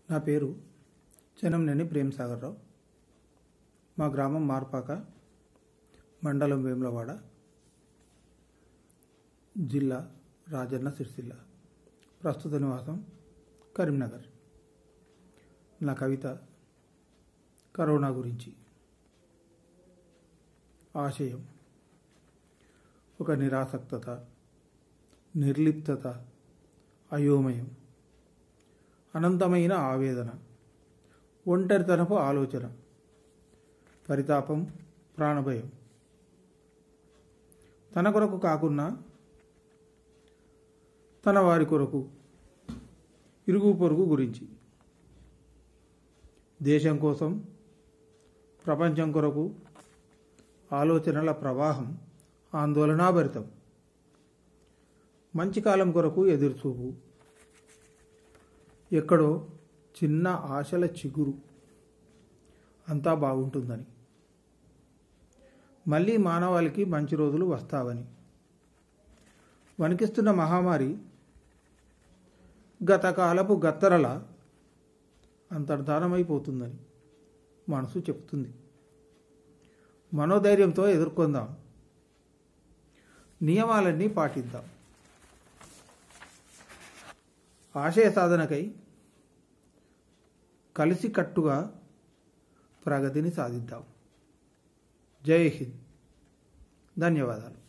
నా పేరు చెనంనేని ప్రేమసాగర్రావు మా గ్రామం మార్పాక మండలం వేములవాడ జిల్లా రాజన్న సిరిసిల్ల ప్రస్తుత నివాసం కరీంనగర్ నా కవిత కరోనా గురించి ఆశయం ఒక నిరాసక్తత నిర్లిప్తత అయోమయం అనంతమైన ఆవేదన ఒంటరితనపు ఆలోచన పరితాపం ప్రాణభయం తన కొరకు కాకున్నా తన వారి కొరకు ఇరుగు పొరుగు గురించి దేశం కోసం ప్రపంచం కొరకు ఆలోచనల ప్రవాహం ఆందోళనాభరితం మంచి కాలం కొరకు ఎదురుచూపు ఎక్కడో చిన్న ఆశల చిగురు అంతా బాగుంటుందని మళ్ళీ మానవాళికి మంచి రోజులు వస్తావని వణికిస్తున్న మహామారి గతకాలపు గత్తరల అంతర్ధానమైపోతుందని మనసు చెప్తుంది మనోధైర్యంతో ఎదుర్కొందాం నియమాలన్నీ పాటిద్దాం ఆశయ సాధనకై కలిసికట్టుగా ప్రగతిని సాధిద్దాం జై హింద్ ధన్యవాదాలు